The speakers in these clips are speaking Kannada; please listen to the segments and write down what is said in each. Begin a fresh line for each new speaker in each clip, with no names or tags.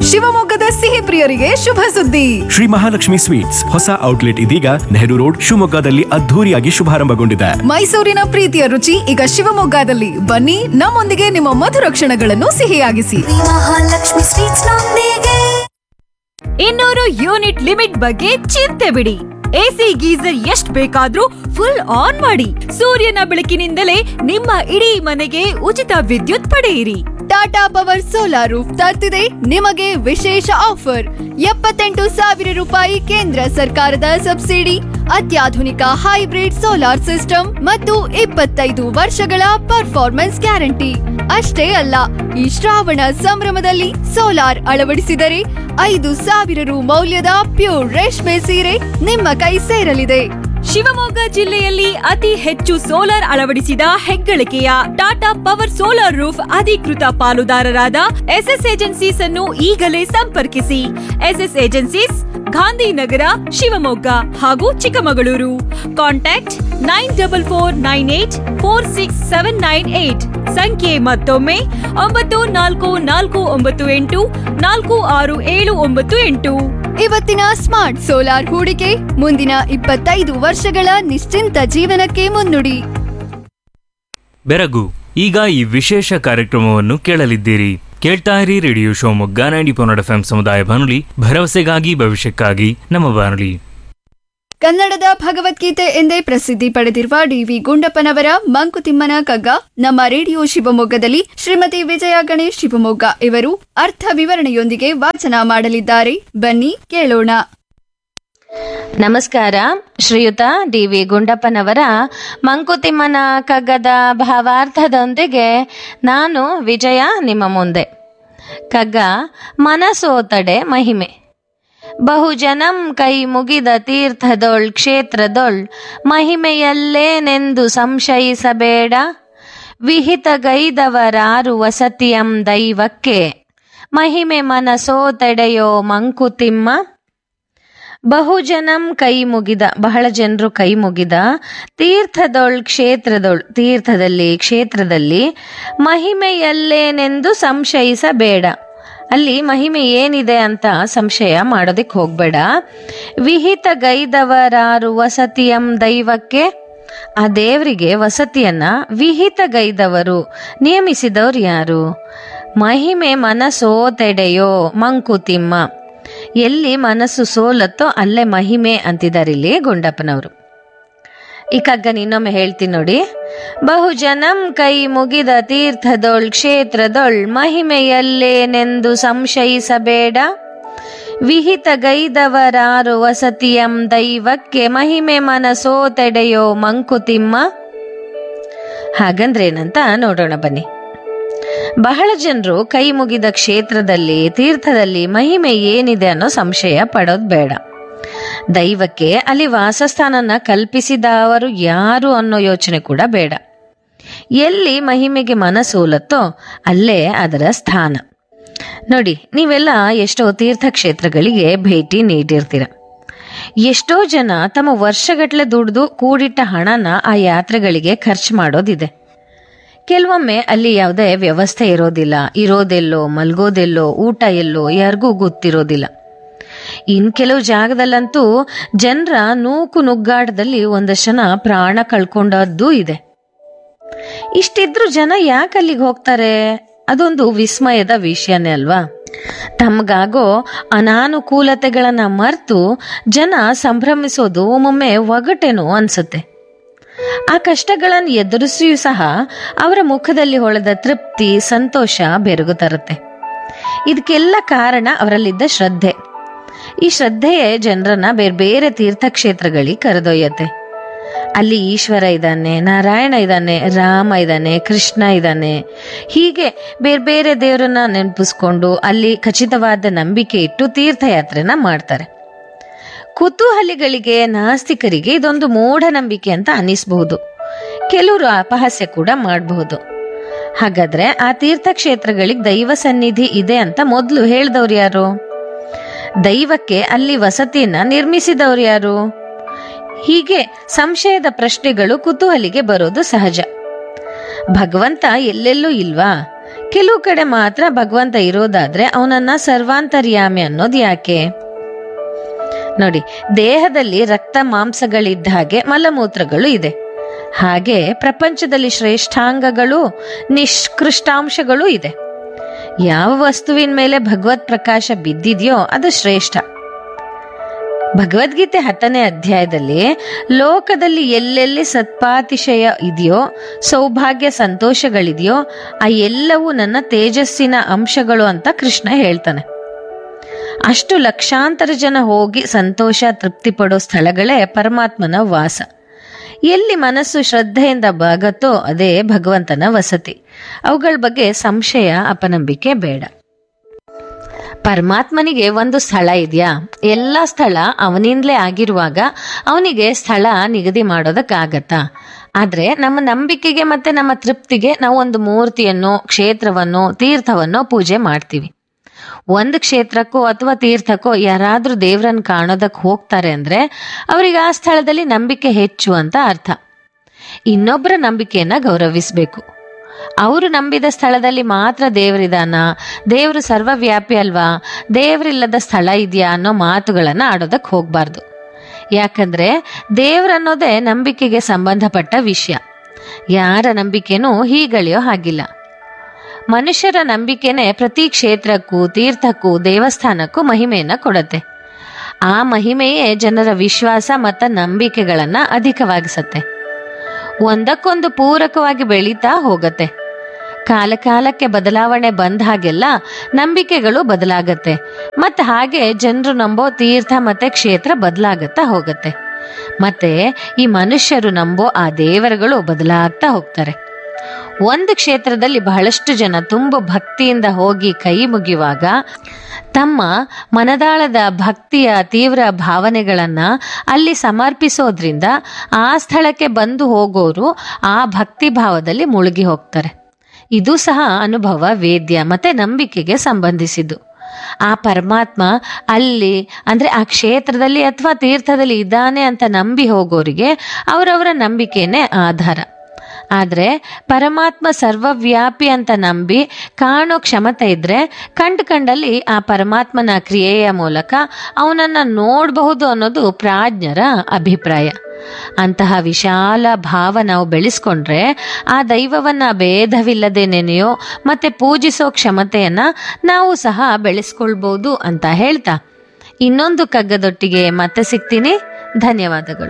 ಶಿವಮೊಗ್ಗದ ಸಿಹಿ ಪ್ರಿಯರಿಗೆ ಶುಭ ಸುದ್ದಿ
ಶ್ರೀ ಮಹಾಲಕ್ಷ್ಮಿ ಸ್ವೀಟ್ಸ್ ಹೊಸ ಔಟ್ಲೆಟ್ ಇದೀಗ ನೆಹರು ರೋಡ್ ಶಿವಮೊಗ್ಗದಲ್ಲಿ ಅದ್ಧೂರಿಯಾಗಿ ಶುಭಾರಂಭಗೊಂಡಿದೆ
ಮೈಸೂರಿನ ಪ್ರೀತಿಯ ರುಚಿ ಈಗ ಶಿವಮೊಗ್ಗದಲ್ಲಿ ಬನ್ನಿ ನಮ್ಮೊಂದಿಗೆ ನಿಮ್ಮ ಮಧುರ ಕ್ಷಣಗಳನ್ನು ಸಿಹಿಯಾಗಿಸಿ
ಮಹಾಲಕ್ಷ್ಮಿ ಸ್ವೀಟ್ಸ್ ನೊಂದಿಗೆ
ಇನ್ನೂರು ಯೂನಿಟ್ ಲಿಮಿಟ್ ಬಗ್ಗೆ ಚಿಂತೆ ಬಿಡಿ ಎಸಿ ಗೀಸರ್ ಎಷ್ಟ್ ಬೇಕಾದ್ರೂ ಫುಲ್ ಆನ್ ಮಾಡಿ ಸೂರ್ಯನ ಬೆಳಕಿನಿಂದಲೇ ನಿಮ್ಮ ಇಡೀ ಮನೆಗೆ ಉಚಿತ ವಿದ್ಯುತ್ ಪಡೆಯಿರಿ
ಟಾಟಾ ಪವರ್ ಸೋಲಾರ್ ರೂಫ್ ತರ್ತಿದೆ ನಿಮಗೆ ವಿಶೇಷ ಆಫರ್ ಎಪ್ಪತ್ತೆಂಟು ಸಾವಿರ ರೂಪಾಯಿ ಕೇಂದ್ರ ಸರ್ಕಾರದ ಸಬ್ಸಿಡಿ ಅತ್ಯಾಧುನಿಕ ಹೈಬ್ರಿಡ್ ಸೋಲಾರ್ ಸಿಸ್ಟಮ್ ಮತ್ತು ಇಪ್ಪತ್ತೈದು ವರ್ಷಗಳ ಪರ್ಫಾರ್ಮೆನ್ಸ್ ಗ್ಯಾರಂಟಿ ಅಷ್ಟೇ ಅಲ್ಲ ಈ ಶ್ರಾವಣ ಸಂಭ್ರಮದಲ್ಲಿ ಸೋಲಾರ್ ಅಳವಡಿಸಿದರೆ ಐದು ಸಾವಿರ ರು ಮೌಲ್ಯದ ಪ್ಯೂರ್ ರೇಷ್ಮೆ ಸೀರೆ ನಿಮ್ಮ ಕೈ ಸೇರಲಿದೆ
ಶಿವಮೊಗ್ಗ ಜಿಲ್ಲೆಯಲ್ಲಿ ಅತಿ ಹೆಚ್ಚು ಸೋಲಾರ್ ಅಳವಡಿಸಿದ ಹೆಗ್ಗಳಿಕೆಯ ಟಾಟಾ ಪವರ್ ಸೋಲಾರ್ ರೂಫ್ ಅಧಿಕೃತ ಪಾಲುದಾರರಾದ ಎಸ್ಎಸ್ ಏಜೆನ್ಸೀಸ್ ಅನ್ನು ಈಗಲೇ ಸಂಪರ್ಕಿಸಿ ಎಸ್ಎಸ್ ಏಜೆನ್ಸೀಸ್ ಗಾಂಧಿನಗರ ಶಿವಮೊಗ್ಗ ಹಾಗೂ Chikkamagaluru contact nine double four nine eight four six seven nine eight ಸಂಖ್ಯೆ ಮತ್ತೊಮ್ಮೆ ಒಂಬತ್ತು ನಾಲ್ಕು ನಾಲ್ಕು ಒಂಬತ್ತು ಎಂಟು ನಾಲ್ಕು ಆರು ಏಳು ಒಂಬತ್ತು ಎಂಟು
ಇವತ್ತಿನ ಸ್ಮಾರ್ಟ್ ಸೋಲಾರ್ ಹೂಡಿಕೆ ಮುಂದಿನ ಇಪ್ಪತ್ತೈದು ವರ್ಷಗಳ ನಿಶ್ಚಿಂತ ಜೀವನಕ್ಕೆ ಮುನ್ನುಡಿ
ಬೆರಗು ಈಗ ಈ ವಿಶೇಷ ಕಾರ್ಯಕ್ರಮವನ್ನು ಕೇಳಲಿದ್ದೀರಿ ಕೇಳ್ತಾ ಇರಿ ರೇಡಿಯೋ ಶಿವಮೊಗ್ಗ ನೈಂಟಿ ಪೊನ್ನಡ ಎಫ್ ಸಮುದಾಯ ಬಾನುಲಿ ಭರವಸೆಗಾಗಿ ಭವಿಷ್ಯಕ್ಕಾಗಿ ನಮ್ಮ ಬಾನುಲಿ
ಕನ್ನಡದ ಭಗವದ್ಗೀತೆ ಎಂದೇ ಪ್ರಸಿದ್ಧಿ ಪಡೆದಿರುವ ಡಿವಿ ಗುಂಡಪ್ಪನವರ ಮಂಕುತಿಮ್ಮನ ಕಗ್ಗ ನಮ್ಮ ರೇಡಿಯೋ ಶಿವಮೊಗ್ಗದಲ್ಲಿ ಶ್ರೀಮತಿ ವಿಜಯ ಗಣೇಶ್ ಶಿವಮೊಗ್ಗ ಇವರು ಅರ್ಥ ವಿವರಣೆಯೊಂದಿಗೆ ವಾಚನ ಮಾಡಲಿದ್ದಾರೆ ಬನ್ನಿ ಕೇಳೋಣ
ನಮಸ್ಕಾರ ಶ್ರೀಯುತ ಡಿ ವಿ ಗುಂಡಪ್ಪನವರ ಮಂಕುತಿಮ್ಮನ ಕಗ್ಗದ ಭಾವಾರ್ಥದೊಂದಿಗೆ ನಾನು ವಿಜಯ ನಿಮ್ಮ ಮುಂದೆ ಕಗ್ಗ ಮನಸೋತಡೆ ಮಹಿಮೆ ಬಹುಜನಂ ಕೈ ಮುಗಿದ ತೀರ್ಥದೊಳ್ ಕ್ಷೇತ್ರದೊಳ್ ಮಹಿಮೆಯಲ್ಲೇನೆಂದು ಸಂಶಯಿಸಬೇಡ ವಿಹಿತಗೈದವರಾರು ವಸತಿಯಂ ದೈವಕ್ಕೆ ಮಹಿಮೆ ಮನಸೋತೆಡೆಯೋ ಮಂಕುತಿಮ್ಮ ಬಹುಜನಂ ಕೈ ಮುಗಿದ ಬಹಳ ಜನರು ಕೈ ಮುಗಿದ ತೀರ್ಥದೊಳ್ ಕ್ಷೇತ್ರದೊಳ್ ತೀರ್ಥದಲ್ಲಿ ಕ್ಷೇತ್ರದಲ್ಲಿ ಮಹಿಮೆಯಲ್ಲೇನೆಂದು ಸಂಶಯಿಸಬೇಡ ಅಲ್ಲಿ ಮಹಿಮೆ ಏನಿದೆ ಅಂತ ಸಂಶಯ ಮಾಡೋದಕ್ಕೆ ಹೋಗ್ಬೇಡ ವಿಹಿತ ಗೈದವರಾರು ವಸತಿಯಂ ದೈವಕ್ಕೆ ಆ ದೇವರಿಗೆ ವಸತಿಯನ್ನ ವಿಹಿತ ಗೈದವರು ನಿಯಮಿಸಿದವರು ಯಾರು ಮಹಿಮೆ ಮನಸೋತೆಡೆಯೋ ಮಂಕುತಿಮ್ಮ ಎಲ್ಲಿ ಮನಸ್ಸು ಸೋಲತ್ತೋ ಅಲ್ಲೇ ಮಹಿಮೆ ಅಂತಿದ್ದಾರೆ ಇಲ್ಲಿ ಗುಂಡಪ್ಪನವರು ಈ ಕಗ್ಗನ ಇನ್ನೊಮ್ಮೆ ಹೇಳ್ತೀನಿ ನೋಡಿ ಬಹುಜನಂ ಕೈ ಮುಗಿದ ತೀರ್ಥದೊಳ್ ಕ್ಷೇತ್ರದೊಳ್ ಮಹಿಮೆಯಲ್ಲೇನೆಂದು ಸಂಶಯಿಸಬೇಡ ವಿಹಿತ ಗೈದವರಾರು ವಸತಿಯಂ ದೈವಕ್ಕೆ ಮಹಿಮೆ ಮನಸೋತೆಡೆಯೋ ಮಂಕುತಿಮ್ಮ ಹಾಗಂದ್ರೇನಂತ ನೋಡೋಣ ಬನ್ನಿ ಬಹಳ ಜನರು ಕೈ ಮುಗಿದ ಕ್ಷೇತ್ರದಲ್ಲಿ ತೀರ್ಥದಲ್ಲಿ ಮಹಿಮೆ ಏನಿದೆ ಅನ್ನೋ ಸಂಶಯ ಪಡೋದು ಬೇಡ ದೈವಕ್ಕೆ ಅಲ್ಲಿ ವಾಸಸ್ಥಾನನ ಕಲ್ಪಿಸಿದವರು ಯಾರು ಅನ್ನೋ ಯೋಚನೆ ಕೂಡ ಬೇಡ ಎಲ್ಲಿ ಮಹಿಮೆಗೆ ಮನಸೋಲತ್ತೋ ಅಲ್ಲೇ ಅದರ ಸ್ಥಾನ ನೋಡಿ ನೀವೆಲ್ಲ ಎಷ್ಟೋ ತೀರ್ಥಕ್ಷೇತ್ರಗಳಿಗೆ ಭೇಟಿ ನೀಡಿರ್ತೀರ ಎಷ್ಟೋ ಜನ ತಮ್ಮ ವರ್ಷಗಟ್ಟಲೆ ದುಡಿದು ಕೂಡಿಟ್ಟ ಹಣನ ಆ ಯಾತ್ರೆಗಳಿಗೆ ಖರ್ಚು ಮಾಡೋದಿದೆ ಕೆಲವೊಮ್ಮೆ ಅಲ್ಲಿ ಯಾವುದೇ ವ್ಯವಸ್ಥೆ ಇರೋದಿಲ್ಲ ಇರೋದೆಲ್ಲೋ ಮಲ್ಗೋದೆಲ್ಲೋ ಊಟ ಎಲ್ಲೋ ಯಾರಿಗೂ ಗೊತ್ತಿರೋದಿಲ್ಲ ಇನ್ ಕೆಲವು ಜಾಗದಲ್ಲಂತೂ ಜನರ ನೂಕು ನುಗ್ಗಾಟದಲ್ಲಿ ಒಂದಷ್ಟು ಜನ ಪ್ರಾಣ ಕಳ್ಕೊಂಡದ್ದು ಇದೆ ಇಷ್ಟಿದ್ರು ಜನ ಯಾಕೆ ಅಲ್ಲಿಗೆ ಹೋಗ್ತಾರೆ ಅದೊಂದು ವಿಸ್ಮಯದ ವಿಷಯನೇ ಅಲ್ವಾ ತಮಗಾಗೋ ಅನಾನುಕೂಲತೆಗಳನ್ನ ಮರೆತು ಜನ ಸಂಭ್ರಮಿಸೋದು ಒಮ್ಮೊಮ್ಮೆ ಒಗಟೇನೋ ಅನ್ಸುತ್ತೆ ಆ ಕಷ್ಟಗಳನ್ನು ಎದುರಿಸಿಯೂ ಸಹ ಅವರ ಮುಖದಲ್ಲಿ ಹೊಳೆದ ತೃಪ್ತಿ ಸಂತೋಷ ಬೆರಗು ತರುತ್ತೆ ಇದಕ್ಕೆಲ್ಲ ಕಾರಣ ಅವರಲ್ಲಿದ್ದ ಶ್ರದ್ಧೆ ಈ ಶ್ರದ್ಧೆಯೇ ಜನರನ್ನ ಬೇರೆ ಬೇರೆ ತೀರ್ಥಕ್ಷೇತ್ರಗಳಿಗೆ ಕರೆದೊಯ್ಯತ್ತೆ ಅಲ್ಲಿ ಈಶ್ವರ ಇದ್ದಾನೆ ನಾರಾಯಣ ಇದ್ದಾನೆ ರಾಮ ಇದ್ದಾನೆ ಕೃಷ್ಣ ಇದ್ದಾನೆ ಹೀಗೆ ಬೇರೆ ಬೇರೆ ದೇವರನ್ನ ನೆನಪಿಸ್ಕೊಂಡು ಅಲ್ಲಿ ಖಚಿತವಾದ ನಂಬಿಕೆ ಇಟ್ಟು ತೀರ್ಥಯಾತ್ರೆನ ಮಾಡ್ತಾರೆ ಕುತೂಹಲಿಗಳಿಗೆ ನಾಸ್ತಿಕರಿಗೆ ಇದೊಂದು ಮೂಢನಂಬಿಕೆ ಅಂತ ಅನಿಸಬಹುದು ಕೆಲವರು ಅಪಹಾಸ್ಯ ಕೂಡ ಮಾಡಬಹುದು ಹಾಗಾದ್ರೆ ಆ ತೀರ್ಥಕ್ಷೇತ್ರಗಳಿಗೆ ದೈವ ಸನ್ನಿಧಿ ಇದೆ ಅಂತ ಮೊದಲು ಹೇಳ್ದವ್ರು ಯಾರು ದೈವಕ್ಕೆ ಅಲ್ಲಿ ವಸತಿಯನ್ನ ನಿರ್ಮಿಸಿದವ್ರು ಯಾರು ಹೀಗೆ ಸಂಶಯದ ಪ್ರಶ್ನೆಗಳು ಕುತೂಹಲಿಗೆ ಬರೋದು ಸಹಜ ಭಗವಂತ ಎಲ್ಲೆಲ್ಲೂ ಇಲ್ವಾ ಕೆಲವು ಕಡೆ ಮಾತ್ರ ಭಗವಂತ ಇರೋದಾದ್ರೆ ಅವನನ್ನ ಸರ್ವಾಂತರ್ಯಾಮಿ ಅನ್ನೋದು ಯಾಕೆ ನೋಡಿ ದೇಹದಲ್ಲಿ ರಕ್ತ ಮಾಂಸಗಳಿದ್ದ ಹಾಗೆ ಮಲಮೂತ್ರಗಳು ಇದೆ ಹಾಗೆ ಪ್ರಪಂಚದಲ್ಲಿ ಶ್ರೇಷ್ಠಾಂಗಗಳು ನಿಷ್ಕೃಷ್ಟಾಂಶಗಳು ಇದೆ ಯಾವ ವಸ್ತುವಿನ ಮೇಲೆ ಭಗವತ್ ಪ್ರಕಾಶ ಬಿದ್ದಿದೆಯೋ ಅದು ಶ್ರೇಷ್ಠ ಭಗವದ್ಗೀತೆ ಹತ್ತನೇ ಅಧ್ಯಾಯದಲ್ಲಿ ಲೋಕದಲ್ಲಿ ಎಲ್ಲೆಲ್ಲಿ ಸತ್ಪಾತಿಶಯ ಇದೆಯೋ ಸೌಭಾಗ್ಯ ಸಂತೋಷಗಳಿದೆಯೋ ಆ ಎಲ್ಲವೂ ನನ್ನ ತೇಜಸ್ಸಿನ ಅಂಶಗಳು ಅಂತ ಕೃಷ್ಣ ಹೇಳ್ತಾನೆ ಅಷ್ಟು ಲಕ್ಷಾಂತರ ಜನ ಹೋಗಿ ಸಂತೋಷ ತೃಪ್ತಿ ಪಡೋ ಸ್ಥಳಗಳೇ ಪರಮಾತ್ಮನ ವಾಸ ಎಲ್ಲಿ ಮನಸ್ಸು ಶ್ರದ್ಧೆಯಿಂದ ಬಾಗತ್ತೋ ಅದೇ ಭಗವಂತನ ವಸತಿ ಅವುಗಳ ಬಗ್ಗೆ ಸಂಶಯ ಅಪನಂಬಿಕೆ ಬೇಡ ಪರಮಾತ್ಮನಿಗೆ ಒಂದು ಸ್ಥಳ ಇದೆಯಾ ಎಲ್ಲ ಸ್ಥಳ ಅವನಿಂದಲೇ ಆಗಿರುವಾಗ ಅವನಿಗೆ ಸ್ಥಳ ನಿಗದಿ ಮಾಡೋದಕ್ಕಾಗತ್ತಾ ಆದ್ರೆ ನಮ್ಮ ನಂಬಿಕೆಗೆ ಮತ್ತೆ ನಮ್ಮ ತೃಪ್ತಿಗೆ ನಾವು ಒಂದು ಮೂರ್ತಿಯನ್ನು ಕ್ಷೇತ್ರವನ್ನು ತೀರ್ಥವನ್ನು ಪೂಜೆ ಮಾಡ್ತೀವಿ ಒಂದು ಕ್ಷೇತ್ರಕ್ಕೋ ಅಥವಾ ತೀರ್ಥಕ್ಕೋ ಯಾರಾದ್ರೂ ದೇವ್ರನ್ನ ಕಾಣೋದಕ್ಕೆ ಹೋಗ್ತಾರೆ ಅಂದ್ರೆ ಅವರಿಗೆ ಆ ಸ್ಥಳದಲ್ಲಿ ನಂಬಿಕೆ ಹೆಚ್ಚು ಅಂತ ಅರ್ಥ ಇನ್ನೊಬ್ಬರ ನಂಬಿಕೆಯನ್ನ ಗೌರವಿಸಬೇಕು ಅವರು ನಂಬಿದ ಸ್ಥಳದಲ್ಲಿ ಮಾತ್ರ ದೇವರಿದಾನ ದೇವರು ಸರ್ವವ್ಯಾಪಿ ಅಲ್ವಾ ದೇವರಿಲ್ಲದ ಸ್ಥಳ ಇದೆಯಾ ಅನ್ನೋ ಮಾತುಗಳನ್ನ ಆಡೋದಕ್ಕೆ ಹೋಗ್ಬಾರ್ದು ಯಾಕಂದ್ರೆ ದೇವ್ರನ್ನೋದೇ ನಂಬಿಕೆಗೆ ಸಂಬಂಧಪಟ್ಟ ವಿಷಯ ಯಾರ ನಂಬಿಕೆನೂ ಹೀಗಳಿಯೋ ಹಾಗಿಲ್ಲ ಮನುಷ್ಯರ ನಂಬಿಕೆನೆ ಪ್ರತಿ ಕ್ಷೇತ್ರಕ್ಕೂ ತೀರ್ಥಕ್ಕೂ ದೇವಸ್ಥಾನಕ್ಕೂ ಮಹಿಮೆಯನ್ನ ಕೊಡುತ್ತೆ ಆ ಮಹಿಮೆಯೇ ಜನರ ವಿಶ್ವಾಸ ಮತ್ತು ನಂಬಿಕೆಗಳನ್ನ ಅಧಿಕವಾಗಿಸತ್ತೆ ಒಂದಕ್ಕೊಂದು ಪೂರಕವಾಗಿ ಬೆಳೀತಾ ಹೋಗತ್ತೆ ಕಾಲ ಕಾಲಕ್ಕೆ ಬದಲಾವಣೆ ಬಂದ ಹಾಗೆಲ್ಲ ನಂಬಿಕೆಗಳು ಬದಲಾಗತ್ತೆ ಮತ್ತೆ ಹಾಗೆ ಜನರು ನಂಬೋ ತೀರ್ಥ ಮತ್ತೆ ಕ್ಷೇತ್ರ ಬದಲಾಗತ್ತಾ ಹೋಗತ್ತೆ ಮತ್ತೆ ಈ ಮನುಷ್ಯರು ನಂಬೋ ಆ ದೇವರುಗಳು ಬದಲಾಗ್ತಾ ಹೋಗ್ತಾರೆ ಒಂದು ಕ್ಷೇತ್ರದಲ್ಲಿ ಬಹಳಷ್ಟು ಜನ ತುಂಬ ಭಕ್ತಿಯಿಂದ ಹೋಗಿ ಕೈ ಮುಗಿಯುವಾಗ ತಮ್ಮ ಮನದಾಳದ ಭಕ್ತಿಯ ತೀವ್ರ ಭಾವನೆಗಳನ್ನ ಅಲ್ಲಿ ಸಮರ್ಪಿಸೋದ್ರಿಂದ ಆ ಸ್ಥಳಕ್ಕೆ ಬಂದು ಹೋಗೋರು ಆ ಭಕ್ತಿ ಭಾವದಲ್ಲಿ ಮುಳುಗಿ ಹೋಗ್ತಾರೆ ಇದು ಸಹ ಅನುಭವ ವೇದ್ಯ ಮತ್ತೆ ನಂಬಿಕೆಗೆ ಸಂಬಂಧಿಸಿದ್ದು ಆ ಪರಮಾತ್ಮ ಅಲ್ಲಿ ಅಂದ್ರೆ ಆ ಕ್ಷೇತ್ರದಲ್ಲಿ ಅಥವಾ ತೀರ್ಥದಲ್ಲಿ ಇದ್ದಾನೆ ಅಂತ ನಂಬಿ ಹೋಗೋರಿಗೆ ಅವರವರ ನಂಬಿಕೆನೇ ಆಧಾರ ಆದ್ರೆ ಪರಮಾತ್ಮ ಸರ್ವವ್ಯಾಪಿ ಅಂತ ನಂಬಿ ಕಾಣೋ ಕ್ಷಮತೆ ಇದ್ರೆ ಕಂಡು ಕಂಡಲ್ಲಿ ಆ ಪರಮಾತ್ಮನ ಕ್ರಿಯೆಯ ಮೂಲಕ ಅವನನ್ನ ನೋಡಬಹುದು ಅನ್ನೋದು ಪ್ರಾಜ್ಞರ ಅಭಿಪ್ರಾಯ ಅಂತಹ ವಿಶಾಲ ಭಾವ ನಾವು ಬೆಳೆಸ್ಕೊಂಡ್ರೆ ಆ ದೈವವನ್ನ ಭೇದವಿಲ್ಲದೆ ನೆನೆಯೋ ಮತ್ತೆ ಪೂಜಿಸೋ ಕ್ಷಮತೆಯನ್ನ ನಾವು ಸಹ ಬೆಳೆಸ್ಕೊಳ್ಬಹುದು ಅಂತ ಹೇಳ್ತಾ ಇನ್ನೊಂದು ಕಗ್ಗದೊಟ್ಟಿಗೆ ಮತ್ತೆ ಸಿಗ್ತೀನಿ ಧನ್ಯವಾದಗಳು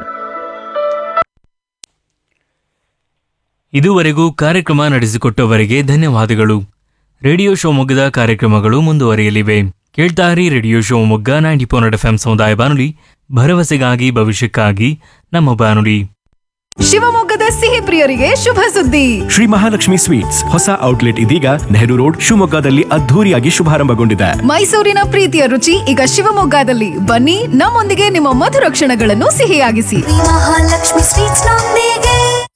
ಇದುವರೆಗೂ ಕಾರ್ಯಕ್ರಮ ನಡೆಸಿಕೊಟ್ಟವರಿಗೆ ಧನ್ಯವಾದಗಳು ರೇಡಿಯೋ ಶಿವಮೊಗ್ಗದ ಕಾರ್ಯಕ್ರಮಗಳು ಮುಂದುವರಿಯಲಿವೆ ಕೇಳ್ತಾರಿ radio Shivamogga ninety four F M ಸಮುದಾಯ ಬಾನುಲಿ ಭರವಸೆಗಾಗಿ ಭವಿಷ್ಯಕ್ಕಾಗಿ ನಮ್ಮ ಬಾನುಲಿ
ಶಿವಮೊಗ್ಗದ ಸಿಹಿ ಪ್ರಿಯರಿಗೆ ಶುಭ ಸುದ್ದಿ
ಶ್ರೀ ಮಹಾಲಕ್ಷ್ಮಿ ಸ್ವೀಟ್ಸ್ ಹೊಸ ಔಟ್ಲೆಟ್ ಇದೀಗ ನೆಹರು ರೋಡ್ ಶಿವಮೊಗ್ಗದಲ್ಲಿ ಅದ್ಧೂರಿಯಾಗಿ ಶುಭಾರಂಭಗೊಂಡಿದೆ
ಮೈಸೂರಿನ ಪ್ರೀತಿಯ ರುಚಿ ಈಗ ಶಿವಮೊಗ್ಗದಲ್ಲಿ ಬನ್ನಿ ನಮ್ಮೊಂದಿಗೆ ನಿಮ್ಮ ಮಧುರ ಕ್ಷಣಗಳನ್ನು ಸಿಹಿಯಾಗಿಸಿ
ಮಹಾಲಕ್ಷ್ಮಿ ಸ್ವೀಟ್ಸ್ ನೊಂದಿಗೆ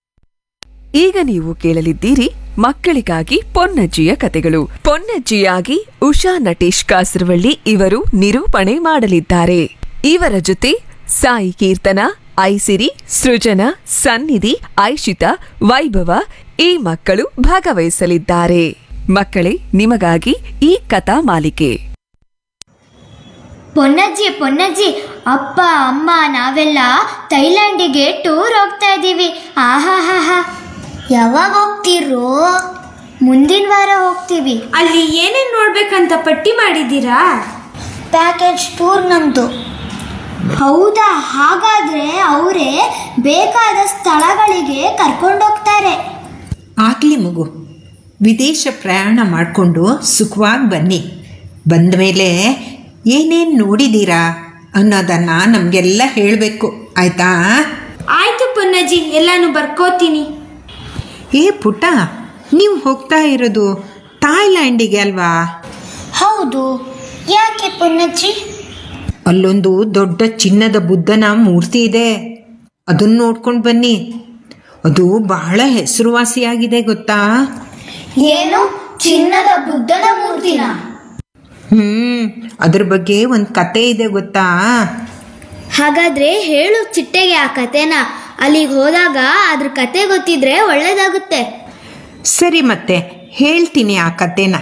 ಈಗ ನೀವು ಕೇಳಲಿದ್ದೀರಿ ಮಕ್ಕಳಿಗಾಗಿ ಪೊನ್ನಜ್ಜಿಯ ಕತೆಗಳು ಪೊನ್ನಜ್ಜಿಯಾಗಿ ಉಷಾ ನಟೇಶ್ ಕಾಸರವಳ್ಳಿ ಇವರು ನಿರೂಪಣೆ ಮಾಡಲಿದ್ದಾರೆ ಇವರ ಜೊತೆ ಸಾಯಿ ಕೀರ್ತನ ಐಸಿರಿ ಸೃಜನ ಸನ್ನಿಧಿ ಐಶಿತಾ ವೈಭವ ಈ ಮಕ್ಕಳು ಭಾಗವಹಿಸಲಿದ್ದಾರೆ ಮಕ್ಕಳೇ ನಿಮಗಾಗಿ ಈ ಕಥಾ ಮಾಲಿಕೆ
ಪೊನ್ನಜ್ಜಿ ಪೊನ್ನಜ್ಜಿ ಅಪ್ಪ ಅಮ್ಮ ನಾವೆಲ್ಲ ಥೈಲ್ಯಾಂಡಿಗೆ ಟೂರ್ ಹೋಗ್ತಾ ಇದ್ದೀವಿ ಆಹಾಹಾಹಾ ಯಾವಾಗ ಹೋಗ್ತೀರೋ ಮುಂದಿನ ವಾರ ಹೋಗ್ತೀವಿ
ಅಲ್ಲಿ ಏನೇನು ನೋಡ್ಬೇಕಂತ ಪಟ್ಟಿ ಮಾಡಿದ್ದೀರಾ
ಪ್ಯಾಕೇಜ್ ಟೂರ್ ನಮ್ದು ಹೌದಾ ಹಾಗಾದ್ರೆ ಅವರೇ ಬೇಕಾದ ಸ್ಥಳಗಳಿಗೆ ಕರ್ಕೊಂಡೋಗ್ತಾರೆ
ಆಗಲಿ ಮಗು ವಿದೇಶ ಪ್ರಯಾಣ ಮಾಡಿಕೊಂಡು ಸುಖವಾಗಿ ಬನ್ನಿ ಬಂದ ಮೇಲೆ ಏನೇನು ನೋಡಿದ್ದೀರಾ ಅನ್ನೋದನ್ನು ನಮಗೆಲ್ಲ ಹೇಳಬೇಕು ಆಯಿತಾ
ಆಯ್ತು ಪೊನ್ನಜ್ಜಿ ಎಲ್ಲಾನು ಬರ್ಕೋತೀನಿ
ಏ ಪುಟ್ಟ ನೀವು ಹೋಗ್ತಾ ಇರೋದು ಥಾಯ್ಲ್ಯಾಂಡಿಗೆ ಅಲ್ವಾ
ಹೌದು ಯಾಕೆ ಪೊನ್ನಜ್ಜಿ
ಅಲ್ಲೊಂದು ದೊಡ್ಡ ಚಿನ್ನದ ಬುದ್ಧನ ಮೂರ್ತಿ ಇದೆ ಅದನ್ನು ನೋಡ್ಕೊಂಡು ಬನ್ನಿ ಅದು ಬಹಳ ಹೆಸರುವಾಸಿಯಾಗಿದೆ ಗೊತ್ತಾ
ಏನು ಚಿನ್ನದ ಬುದ್ಧನ ಮೂರ್ತಿನ
ಹ್ಞೂ ಅದ್ರ ಬಗ್ಗೆ ಒಂದು ಕತೆ ಇದೆ ಗೊತ್ತಾ
ಹಾಗಾದ್ರೆ ಹೇಳು ಚಿಟ್ಟೆಗೆ ಆ ಕತೆನ ಅಲ್ಲಿಗೆ ಹೋದಾಗ ಅದ್ರ ಕತೆ ಗೊತ್ತಿದ್ರೆ ಒಳ್ಳೇದಾಗುತ್ತೆ
ಸರಿ ಮತ್ತೆ ಹೇಳ್ತೀನಿ ಆ ಕಥೆನ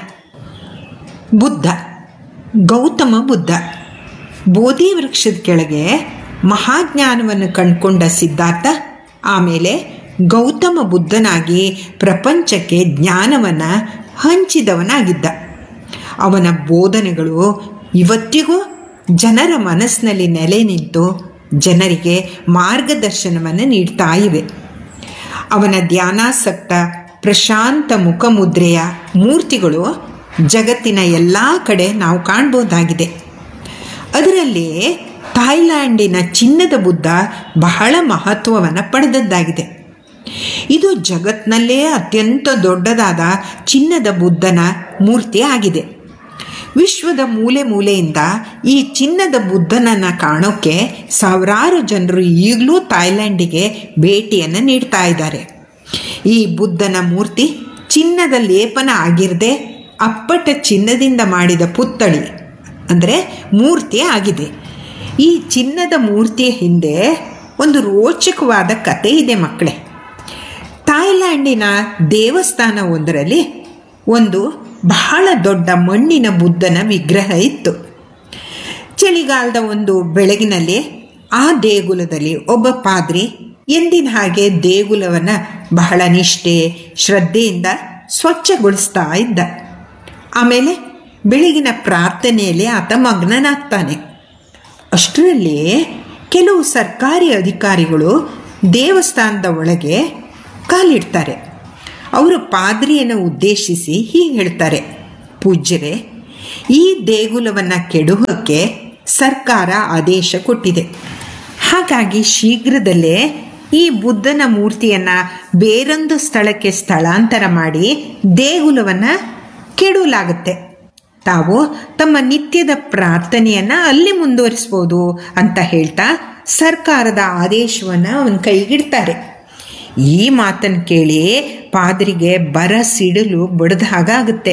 ಬುದ್ಧ ಗೌತಮ ಬುದ್ಧ ಬೋಧಿ ವೃಕ್ಷದ ಕೆಳಗೆ ಮಹಾಜ್ಞಾನವನ್ನು ಕಂಡುಕೊಂಡ ಸಿದ್ಧಾರ್ಥ ಆಮೇಲೆ ಗೌತಮ ಬುದ್ಧನಾಗಿ ಪ್ರಪಂಚಕ್ಕೆ ಜ್ಞಾನವನ್ನು ಹಂಚಿದವನಾಗಿದ್ದ ಅವನ ಬೋಧನೆಗಳು ಇವತ್ತಿಗೂ ಜನರ ಮನಸ್ಸಿನಲ್ಲಿ ನೆಲೆ ನಿಂತು ಜನರಿಗೆ ಮಾರ್ಗದರ್ಶನವನ್ನು ನೀಡ್ತಾ ಇವೆ ಅವನ ಧ್ಯಾನಾಸಕ್ತ ಪ್ರಶಾಂತ ಮುಖಮುದ್ರೆಯ ಮೂರ್ತಿಗಳು ಜಗತ್ತಿನ ಎಲ್ಲ ಕಡೆ ನಾವು ಕಾಣ್ಬೋದಾಗಿದೆ ಅದರಲ್ಲಿ ಥಾಯ್ಲ್ಯಾಂಡಿನ ಚಿನ್ನದ ಬುದ್ಧ ಬಹಳ ಮಹತ್ವವನ್ನು ಪಡೆದದ್ದಾಗಿದೆ ಇದು ಜಗತ್ತಿನಲ್ಲೇ ಅತ್ಯಂತ ದೊಡ್ಡದಾದ ಚಿನ್ನದ ಬುದ್ಧನ ಮೂರ್ತಿ ಆಗಿದೆ ವಿಶ್ವದ ಮೂಲೆ ಮೂಲೆಯಿಂದ ಈ ಚಿನ್ನದ ಬುದ್ಧನನ್ನು ಕಾಣೋಕ್ಕೆ ಸಾವಿರಾರು ಜನರು ಈಗಲೂ ಥಾಯ್ಲ್ಯಾಂಡಿಗೆ ಭೇಟಿಯನ್ನು ನೀಡ್ತಾ ಇದ್ದಾರೆ ಈ ಬುದ್ಧನ ಮೂರ್ತಿ ಚಿನ್ನದ ಲೇಪನ ಆಗಿರದೆ ಅಪ್ಪಟ ಚಿನ್ನದಿಂದ ಮಾಡಿದ ಪುತ್ಥಳಿ ಅಂದರೆ ಮೂರ್ತಿ ಆಗಿದೆ ಈ ಚಿನ್ನದ ಮೂರ್ತಿಯ ಹಿಂದೆ ಒಂದು ರೋಚಕವಾದ ಕತೆ ಇದೆ ಮಕ್ಕಳೇ ಥಾಯ್ಲ್ಯಾಂಡಿನ ದೇವಸ್ಥಾನ ಒಂದರಲ್ಲಿ ಒಂದು ಬಹಳ ದೊಡ್ಡ ಮಣ್ಣಿನ ಬುದ್ಧನ ವಿಗ್ರಹ ಇತ್ತು ಚಳಿಗಾಲದ ಒಂದು ಬೆಳಗಿನಲ್ಲಿ ಆ ದೇಗುಲದಲ್ಲಿ ಒಬ್ಬ ಪಾದ್ರಿ ಎಂದಿನ ಹಾಗೆ ದೇಗುಲವನ್ನು ಬಹಳ ನಿಷ್ಠೆ ಶ್ರದ್ಧೆಯಿಂದ ಸ್ವಚ್ಛಗೊಳಿಸ್ತಾ ಇದ್ದ ಆಮೇಲೆ ಬೆಳಗಿನ ಪ್ರಾರ್ಥನೆಯಲ್ಲಿ ಆತ ಮಗ್ನನಾಗ್ತಾನೆ ಅಷ್ಟರಲ್ಲಿ ಕೆಲವು ಸರ್ಕಾರಿ ಅಧಿಕಾರಿಗಳು ದೇವಸ್ಥಾನದ ಒಳಗೆ ಕಾಲಿಡ್ತಾರೆ ಅವರು ಪಾದ್ರಿಯನ್ನು ಉದ್ದೇಶಿಸಿ ಹೀಗೆ ಹೇಳ್ತಾರೆ ಪೂಜ್ಯರೇ ಈ ದೇಗುಲವನ್ನು ಕೆಡುವಕ್ಕೆ ಸರ್ಕಾರ ಆದೇಶ ಕೊಟ್ಟಿದೆ ಹಾಗಾಗಿ ಶೀಘ್ರದಲ್ಲೇ ಈ ಬುದ್ಧನ ಮೂರ್ತಿಯನ್ನು ಬೇರೊಂದು ಸ್ಥಳಕ್ಕೆ ಸ್ಥಳಾಂತರ ಮಾಡಿ ದೇಗುಲವನ್ನು ಕೆಡವಲಾಗುತ್ತೆ ತಾವು ತಮ್ಮ ನಿತ್ಯದ ಪ್ರಾರ್ಥನೆಯನ್ನು ಅಲ್ಲಿ ಮುಂದುವರಿಸ್ಬೋದು ಅಂತ ಹೇಳ್ತಾ ಸರ್ಕಾರದ ಆದೇಶವನ್ನು ಅವನ ಕೈಗಿಡ್ತಾರೆ ಈ ಮಾತನ್ನು ಕೇಳಿ ಪಾದ್ರಿಗೆ ಬರ ಸಿಡಿಲು ಬಡ್ದ ಹಾಗಾಗುತ್ತೆ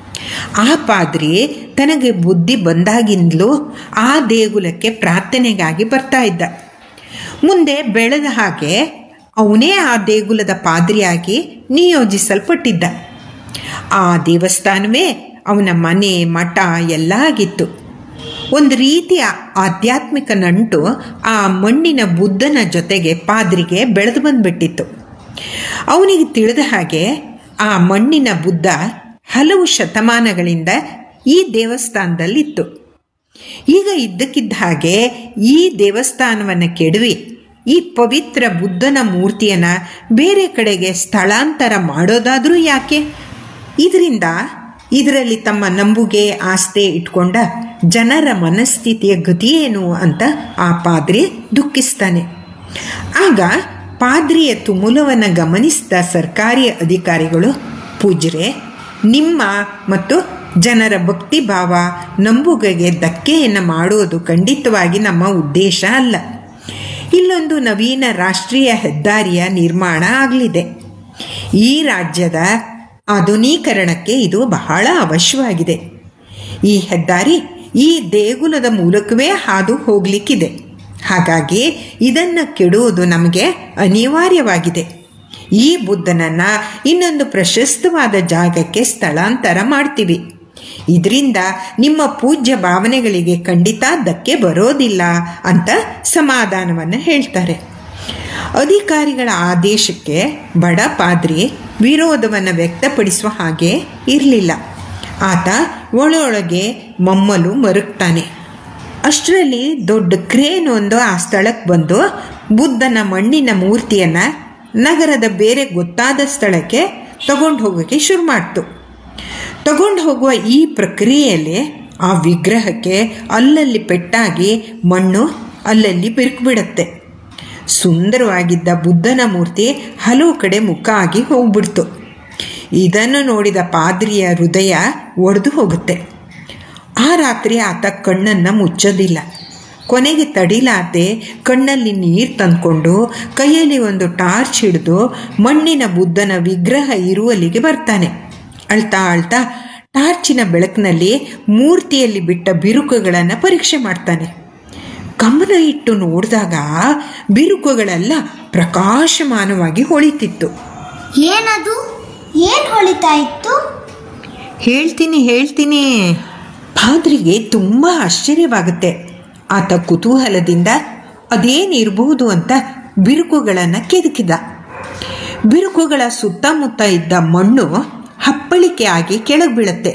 ಆ ಪಾದ್ರಿ ತನಗೆ ಬುದ್ಧಿ ಬಂದಾಗಿಂದಲೂ ಆ ದೇಗುಲಕ್ಕೆ ಪ್ರಾರ್ಥನೆಗಾಗಿ ಬರ್ತಾ ಇದ್ದ ಮುಂದೆ ಬೆಳೆದ ಹಾಗೆ ಅವನೇ ಆ ದೇಗುಲದ ಪಾದ್ರಿಯಾಗಿ ನಿಯೋಜಿಸಲ್ಪಟ್ಟಿದ್ದ ಆ ದೇವಸ್ಥಾನವೇ ಅವನ ಮನೆ ಮಠ ಎಲ್ಲ ಆಗಿತ್ತು ಒಂದು ರೀತಿಯ ಆಧ್ಯಾತ್ಮಿಕ ನಂಟು ಆ ಮಣ್ಣಿನ ಬುದ್ಧನ ಜೊತೆಗೆ ಪಾದ್ರಿಗೆ ಬೆಳೆದು ಬಂದ್ಬಿಟ್ಟಿತ್ತು ಅವನಿಗೆ ತಿಳಿದ ಹಾಗೆ ಆ ಮಣ್ಣಿನ ಬುದ್ಧ ಹಲವು ಶತಮಾನಗಳಿಂದ ಈ ದೇವಸ್ಥಾನದಲ್ಲಿತ್ತು ಈಗ ಇದ್ದಕ್ಕಿದ್ದ ಹಾಗೆ ಈ ದೇವಸ್ಥಾನವನ್ನು ಕೆಡವಿ ಈ ಪವಿತ್ರ ಬುದ್ಧನ ಮೂರ್ತಿಯನ್ನು ಬೇರೆ ಕಡೆಗೆ ಸ್ಥಳಾಂತರ ಮಾಡೋದಾದರೂ ಯಾಕೆ ಇದರಿಂದ ಇದರಲ್ಲಿ ತಮ್ಮ ನಂಬುಗೆ ಆಸ್ತೆ ಇಟ್ಕೊಂಡ ಜನರ ಮನಸ್ಥಿತಿಯ ಗತಿಯೇನು ಅಂತ ಆ ಪಾದ್ರಿ ದುಃಖಿಸ್ತಾನೆ ಆಗ ಪಾದ್ರಿಯ ತುಮುಲವನ್ನು ಗಮನಿಸಿದ ಸರ್ಕಾರಿ ಅಧಿಕಾರಿಗಳು ಪೂಜ್ಯರೆ ನಿಮ್ಮ ಮತ್ತು ಜನರ ಭಕ್ತಿ ಭಾವ ನಂಬುಗೆಗೆ ಧಕ್ಕೆಯನ್ನು ಮಾಡುವುದು ಖಂಡಿತವಾಗಿ ನಮ್ಮ ಉದ್ದೇಶ ಅಲ್ಲ ಇಲ್ಲೊಂದು ನವೀನ ರಾಷ್ಟ್ರೀಯ ಹೆದ್ದಾರಿಯ ನಿರ್ಮಾಣ ಆಗಲಿದೆ ಈ ರಾಜ್ಯದ ಆಧುನೀಕರಣಕ್ಕೆ ಇದು ಬಹಳ ಅವಶ್ಯವಾಗಿದೆ ಈ ಹೆದ್ದಾರಿ ಈ ದೇಗುಲದ ಮೂಲಕವೇ ಹಾದು ಹೋಗಲಿಕ್ಕಿದೆ ಹಾಗಾಗಿ ಇದನ್ನು ಕೆಡುವುದು ನಮಗೆ ಅನಿವಾರ್ಯವಾಗಿದೆ ಈ ಬುದ್ಧನನ್ನು ಇನ್ನೊಂದು ಪ್ರಶಸ್ತವಾದ ಜಾಗಕ್ಕೆ ಸ್ಥಳಾಂತರ ಮಾಡ್ತೀವಿ ಇದರಿಂದ ನಿಮ್ಮ ಪೂಜ್ಯ ಭಾವನೆಗಳಿಗೆ ಖಂಡಿತ ಧಕ್ಕೆ ಬರೋದಿಲ್ಲ ಅಂತ ಸಮಾಧಾನವನ್ನು ಹೇಳ್ತಾರೆ ಅಧಿಕಾರಿಗಳ ಆದೇಶಕ್ಕೆ ಬಡ ಪಾದ್ರಿ ವಿರೋಧವನ್ನು ವ್ಯಕ್ತಪಡಿಸುವ ಹಾಗೆ ಇರಲಿಲ್ಲ ಆತ ಒಳೊಳಗೆ ಮಮ್ಮಲು ಮರುಗ್ತಾನೆ ಅಷ್ಟರಲ್ಲಿ ದೊಡ್ಡ ಕ್ರೇನ್ ಒಂದು ಆ ಸ್ಥಳಕ್ಕೆ ಬಂದು ಬುದ್ಧನ ಮಣ್ಣಿನ ಮೂರ್ತಿಯನ್ನು ನಗರದ ಬೇರೆ ಗೊತ್ತಾದ ಸ್ಥಳಕ್ಕೆ ತಗೊಂಡು ಹೋಗೋಕ್ಕೆ ಶುರು ಮಾಡ್ತು ತಗೊಂಡು ಹೋಗುವ ಈ ಪ್ರಕ್ರಿಯೆಯಲ್ಲಿ ಆ ವಿಗ್ರಹಕ್ಕೆ ಅಲ್ಲಲ್ಲಿ ಪೆಟ್ಟಾಗಿ ಮಣ್ಣು ಅಲ್ಲಲ್ಲಿ ಬಿರುಕು ಸುಂದರವಾಗಿದ್ದ ಬುದ್ಧನ ಮೂರ್ತಿ ಹಲವು ಕಡೆ ಮುಖ ಆಗಿ ಹೋಗ್ಬಿಡ್ತು ಇದನ್ನು ನೋಡಿದ ಪಾದ್ರಿಯ ಹೃದಯ ಒಡೆದು ಹೋಗುತ್ತೆ ಆ ರಾತ್ರಿ ಆತ ಕಣ್ಣನ್ನು ಮುಚ್ಚೋದಿಲ್ಲ ಕೊನೆಗೆ ತಡಿಲಾತೆ ಕಣ್ಣಲ್ಲಿ ನೀರು ತಂದ್ಕೊಂಡು ಕೈಯಲ್ಲಿ ಒಂದು ಟಾರ್ಚ್ ಹಿಡಿದು ಮಣ್ಣಿನ ಬುದ್ಧನ ವಿಗ್ರಹ ಇರುವಲ್ಲಿಗೆ ಬರ್ತಾನೆ ಅಳ್ತಾ ಅಳ್ತಾ ಟಾರ್ಚಿನ ಬೆಳಕಿನಲ್ಲಿ ಮೂರ್ತಿಯಲ್ಲಿ ಬಿಟ್ಟ ಬಿರುಕುಗಳನ್ನು ಪರೀಕ್ಷೆ ಮಾಡ್ತಾನೆ ಗಮನ ಇಟ್ಟು ನೋಡಿದಾಗ ಬಿರುಕುಗಳೆಲ್ಲ ಪ್ರಕಾಶಮಾನವಾಗಿ ಹೊಳಿತಿತ್ತು
ಏನದು ಏನ್ ಹೊಳಿತಾ ಇತ್ತು
ಹೇಳ್ತೀನಿ ಹೇಳ್ತೀನಿ ಪಾದ್ರಿಗೆ ತುಂಬ ಆಶ್ಚರ್ಯವಾಗುತ್ತೆ ಆತ ಕುತೂಹಲದಿಂದ ಅದೇನಿರಬಹುದು ಅಂತ ಬಿರುಕುಗಳನ್ನು ಕೆದಕಿದ ಬಿರುಕುಗಳ ಸುತ್ತಮುತ್ತ ಇದ್ದ ಮಣ್ಣು ಹಪ್ಪಳಿಕೆ ಆಗಿ ಕೆಳಗೆ ಬೀಳುತ್ತೆ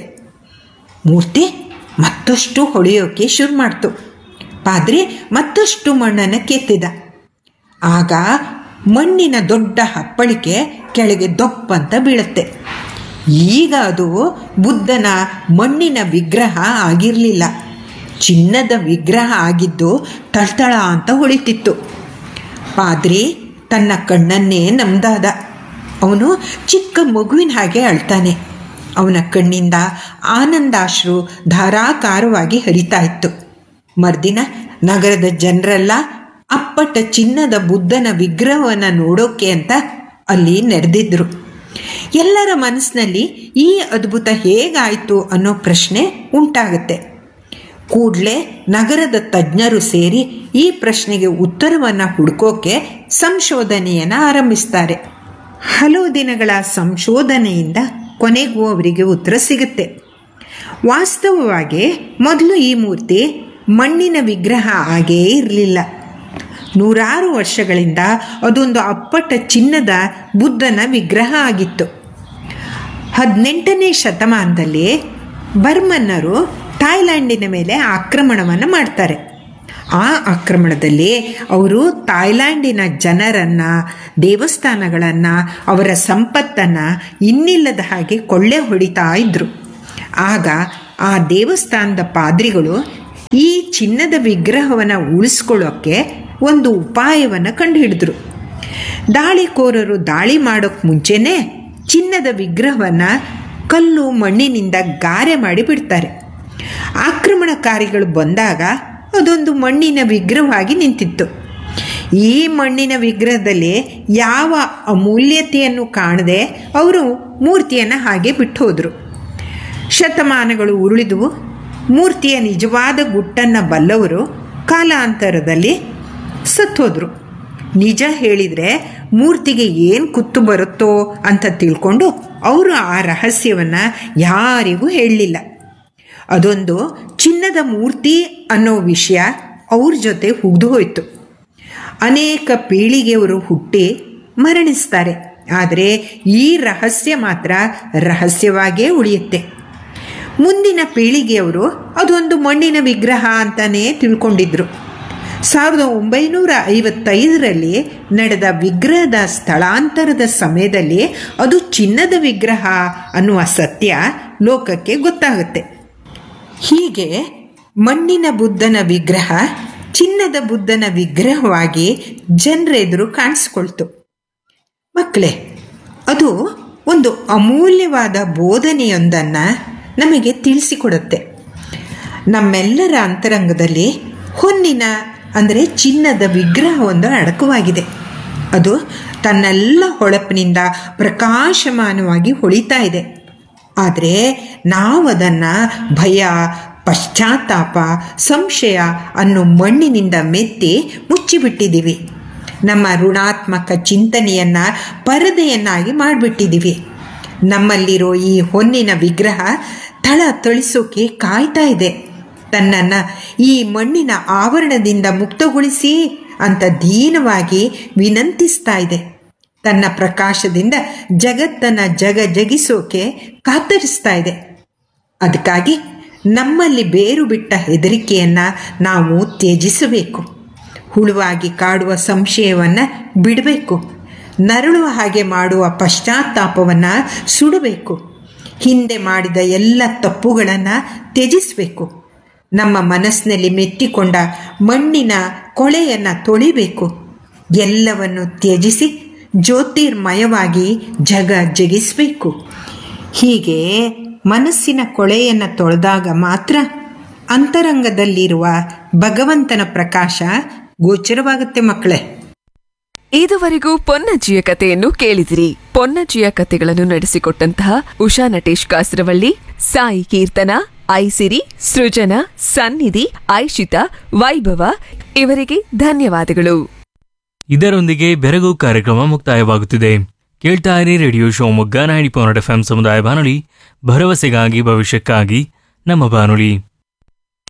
ಮೂರ್ತಿ ಮತ್ತಷ್ಟು ಹೊಳೆಯೋಕೆ ಶುರು ಮಾಡ್ತು ಪಾದ್ರಿ ಮತ್ತಷ್ಟು ಮಣ್ಣನ್ನು ಕೆತ್ತಿದ ಆಗ ಮಣ್ಣಿನ ದೊಡ್ಡ ಹಪ್ಪಳಿಕೆ ಕೆಳಗೆ ದೊಪ್ಪಂತ ಬೀಳುತ್ತೆ ಈಗ ಅದು ಬುದ್ಧನ ಮಣ್ಣಿನ ವಿಗ್ರಹ ಆಗಿರಲಿಲ್ಲ ಚಿನ್ನದ ವಿಗ್ರಹ ಆಗಿದ್ದು ತಳ್ತಳ ಅಂತ ಹೊಳಿತಿತ್ತು ಪಾದ್ರಿ ತನ್ನ ಕಣ್ಣನ್ನೇ ನಂಬ್ದಾದ ಅವನು ಚಿಕ್ಕ ಮಗುವಿನ ಹಾಗೆ ಅಳ್ತಾನೆ ಅವನ ಕಣ್ಣಿಂದ ಆನಂದಾಶ್ರು ಧಾರಾಕಾರವಾಗಿ ಹರಿತಾ ಇತ್ತು ಮರ್ದಿನ ನಗರದ ಜನರೆಲ್ಲ ಅಪ್ಪಟ ಚಿನ್ನದ ಬುದ್ಧನ ವಿಗ್ರಹವನ್ನು ನೋಡೋಕೆ ಅಂತ ಅಲ್ಲಿ ನೆರೆದಿದ್ರು ಎಲ್ಲರ ಮನಸ್ಸಿನಲ್ಲಿ ಈ ಅದ್ಭುತ ಹೇಗಾಯಿತು ಅನ್ನೋ ಪ್ರಶ್ನೆ ಉಂಟಾಗುತ್ತೆ ಕೂಡಲೇ ನಗರದ ತಜ್ಞರು ಸೇರಿ ಈ ಪ್ರಶ್ನೆಗೆ ಉತ್ತರವನ್ನು ಹುಡುಕೋಕೆ ಸಂಶೋಧನೆಯನ್ನು ಆರಂಭಿಸ್ತಾರೆ ಹಲವು ದಿನಗಳ ಸಂಶೋಧನೆಯಿಂದ ಕೊನೆಗೂ ಅವರಿಗೆ ಉತ್ತರ ಸಿಗುತ್ತೆ ವಾಸ್ತವವಾಗಿ ಮೊದಲು ಈ ಮೂರ್ತಿ ಮಣ್ಣಿನ ವಿಗ್ರಹ ಆಗೇ ಇರಲಿಲ್ಲ ನೂರಾರು ವರ್ಷಗಳಿಂದ ಅದೊಂದು ಅಪ್ಪಟ ಚಿನ್ನದ ಬುದ್ಧನ ವಿಗ್ರಹ ಆಗಿತ್ತು ಹದಿನೆಂಟನೇ ಶತಮಾನದಲ್ಲಿ ಬರ್ಮನ್ನರು ಥಾಯ್ಲ್ಯಾಂಡಿನ ಮೇಲೆ ಆಕ್ರಮಣವನ್ನು ಮಾಡ್ತಾರೆ ಆ ಆಕ್ರಮಣದಲ್ಲಿ ಅವರು ಥಾಯ್ಲ್ಯಾಂಡಿನ ಜನರನ್ನು ದೇವಸ್ಥಾನಗಳನ್ನು ಅವರ ಸಂಪತ್ತನ್ನು ಇನ್ನಿಲ್ಲದ ಹಾಗೆ ಕೊಳ್ಳೆ ಹೊಡಿತಾ ಇದ್ದರು ಆಗ ಆ ದೇವಸ್ಥಾನದ ಪಾದ್ರಿಗಳು ಈ ಚಿನ್ನದ ವಿಗ್ರಹವನ್ನು ಉಳಿಸ್ಕೊಳ್ಳೋಕ್ಕೆ ಒಂದು ಉಪಾಯವನ್ನು ಕಂಡುಹಿಡಿದ್ರು ದಾಳಿಕೋರರು ದಾಳಿ ಮಾಡೋಕ್ಕೆ ಮುಂಚೆನೇ ಚಿನ್ನದ ವಿಗ್ರಹವನ್ನು ಕಲ್ಲು ಮಣ್ಣಿನಿಂದ ಗಾರೆ ಮಾಡಿ ಬಿಡ್ತಾರೆ ಆಕ್ರಮಣಕಾರಿಗಳು ಬಂದಾಗ ಅದೊಂದು ಮಣ್ಣಿನ ವಿಗ್ರಹವಾಗಿ ನಿಂತಿತ್ತು ಈ ಮಣ್ಣಿನ ವಿಗ್ರಹದಲ್ಲಿ ಯಾವ ಅಮೂಲ್ಯತೆಯನ್ನು ಕಾಣದೆ ಅವರು ಮೂರ್ತಿಯನ್ನು ಹಾಗೆ ಬಿಟ್ಟು ಹೋದರು ಶತಮಾನಗಳು ಉರುಳಿದುವು ಮೂರ್ತಿಯ ನಿಜವಾದ ಗುಟ್ಟನ್ನು ಬಲ್ಲವರು ಕಾಲಾಂತರದಲ್ಲಿ ಸತ್ತೋದ್ರು ನಿಜ ಹೇಳಿದರೆ ಮೂರ್ತಿಗೆ ಏನು ಕುತ್ತು ಬರುತ್ತೋ ಅಂತ ತಿಳ್ಕೊಂಡು ಅವರು ಆ ರಹಸ್ಯವನ್ನು ಯಾರಿಗೂ ಹೇಳಲಿಲ್ಲ ಅದೊಂದು ಚಿನ್ನದ ಮೂರ್ತಿ ಅನ್ನೋ ವಿಷಯ ಅವ್ರ ಜೊತೆ ಹುಗ್ದು ಹೋಯಿತು ಅನೇಕ ಪೀಳಿಗೆಯವರು ಹುಟ್ಟಿ ಮರಣಿಸ್ತಾರೆ ಆದರೆ ಈ ರಹಸ್ಯ ಮಾತ್ರ ರಹಸ್ಯವಾಗೇ ಉಳಿಯುತ್ತೆ ಮುಂದಿನ ಪೀಳಿಗೆಯವರು ಅದೊಂದು ಮಣ್ಣಿನ ವಿಗ್ರಹ ಅಂತಲೇ ತಿಳ್ಕೊಂಡಿದ್ರು ಸಾವಿರದ ಒಂಬೈನೂರ ಐವತ್ತೈದರಲ್ಲಿ ನಡೆದ ವಿಗ್ರಹದ ಸ್ಥಳಾಂತರದ ಸಮಯದಲ್ಲಿ ಅದು ಚಿನ್ನದ ವಿಗ್ರಹ ಅನ್ನುವ ಸತ್ಯ ಲೋಕಕ್ಕೆ ಗೊತ್ತಾಗುತ್ತೆ ಹೀಗೆ ಮಣ್ಣಿನ ಬುದ್ಧನ ವಿಗ್ರಹ ಚಿನ್ನದ ಬುದ್ಧನ ವಿಗ್ರಹವಾಗಿ ಜನರೆದುರು ಕಾಣಿಸ್ಕೊಳ್ತು ಮಕ್ಕಳೇ ಅದು ಒಂದು ಅಮೂಲ್ಯವಾದ ಬೋಧನೆಯೊಂದನ್ನು ನಮಗೆ ತಿಳಿಸಿಕೊಡುತ್ತೆ ನಮ್ಮೆಲ್ಲರ ಅಂತರಂಗದಲ್ಲಿ ಹೊನ್ನಿನ ಅಂದರೆ ಚಿನ್ನದ ವಿಗ್ರಹವೊಂದು ಅಡಕವಾಗಿದೆ ಅದು ತನ್ನೆಲ್ಲ ಹೊಳಪಿನಿಂದ ಪ್ರಕಾಶಮಾನವಾಗಿ ಹೊಳಿತಾ ಇದೆ ಆದರೆ ನಾವು ಅದನ್ನು ಭಯ ಪಶ್ಚಾತ್ತಾಪ ಸಂಶಯ ಅನ್ನೋ ಮಣ್ಣಿನಿಂದ ಮೆತ್ತಿ ಮುಚ್ಚಿಬಿಟ್ಟಿದ್ದೀವಿ ನಮ್ಮ ಋಣಾತ್ಮಕ ಚಿಂತನೆಯನ್ನು ಪರದೆಯನ್ನಾಗಿ ಮಾಡಿಬಿಟ್ಟಿದ್ದೀವಿ ನಮ್ಮಲ್ಲಿರೋ ಈ ಹೊನ್ನಿನ ವಿಗ್ರಹ ತಳ ತಳಿಸೋಕೆ ಕಾಯ್ತಾ ಇದೆ ತನ್ನನ್ನು ಈ ಮಣ್ಣಿನ ಆವರಣದಿಂದ ಮುಕ್ತಗೊಳಿಸಿ ಅಂತ ದೀನವಾಗಿ ವಿನಂತಿಸ್ತಾ ಇದೆ ತನ್ನ ಪ್ರಕಾಶದಿಂದ ಜಗತ್ತನ್ನು ಜಗ ಜಗಿಸೋಕೆ ಕಾತರಿಸ್ತಾ ಇದೆ ಅದಕ್ಕಾಗಿ ನಮ್ಮಲ್ಲಿ ಬೇರು ಬಿಟ್ಟ ಹೆದರಿಕೆಯನ್ನು ನಾವು ತ್ಯಜಿಸಬೇಕು ಹುಳುವಾಗಿ ಕಾಡುವ ಸಂಶಯವನ್ನು ಬಿಡಬೇಕು ನರಳುವ ಹಾಗೆ ಮಾಡುವ ಪಶ್ಚಾತ್ತಾಪವನ್ನು ಸುಡಬೇಕು ಹಿಂದೆ ಮಾಡಿದ ಎಲ್ಲ ತಪ್ಪುಗಳನ್ನು ತ್ಯಜಿಸಬೇಕು ನಮ್ಮ ಮನಸ್ಸಿನಲ್ಲಿ ಮೆತ್ತಿಕೊಂಡ ಮಣ್ಣಿನ ಕೊಳೆಯನ್ನು ತೊಳಿಬೇಕು ಎಲ್ಲವನ್ನು ತ್ಯಜಿಸಿ ಜ್ಯೋತಿರ್ಮಯವಾಗಿ ಜಗ ಜಗಿಸಬೇಕು ಹೀಗೆ ಮನಸ್ಸಿನ ಕೊಳೆಯನ್ನು ತೊಳೆದಾಗ ಮಾತ್ರ ಅಂತರಂಗದಲ್ಲಿರುವ ಭಗವಂತನ ಪ್ರಕಾಶ ಗೋಚರವಾಗುತ್ತೆ ಮಕ್ಕಳೇ
ಇದುವರೆಗೂ ಪೊನ್ನಜ್ಜಿಯ ಕಥೆಯನ್ನು ಕೇಳಿದಿರಿ ಪೊನ್ನಜ್ಜಿಯ ಕಥೆಗಳನ್ನು ನಡೆಸಿಕೊಟ್ಟಂತಹ ಉಷಾ ನಟೇಶ್ ಕಾಸರವಳ್ಳಿ ಸಾಯಿ ಕೀರ್ತನ ಐಸಿರಿ ಸೃಜನ ಸನ್ನಿಧಿ ಐಶಿತಾ ವೈಭವ ಇವರಿಗೆ ಧನ್ಯವಾದಗಳು
ಇದರೊಂದಿಗೆ ಬೆರಗು ಕಾರ್ಯಕ್ರಮ ಮುಕ್ತಾಯವಾಗುತ್ತಿದೆ ಕೇಳ್ತಾ ಇರಿ radio Shivamogga ninety point F M ಸಮುದಾಯ ಬಾನುಲಿ ಭರವಸೆಗಾಗಿ ಭವಿಷ್ಯಕ್ಕಾಗಿ ನಮ್ಮ ಬಾನುಲಿ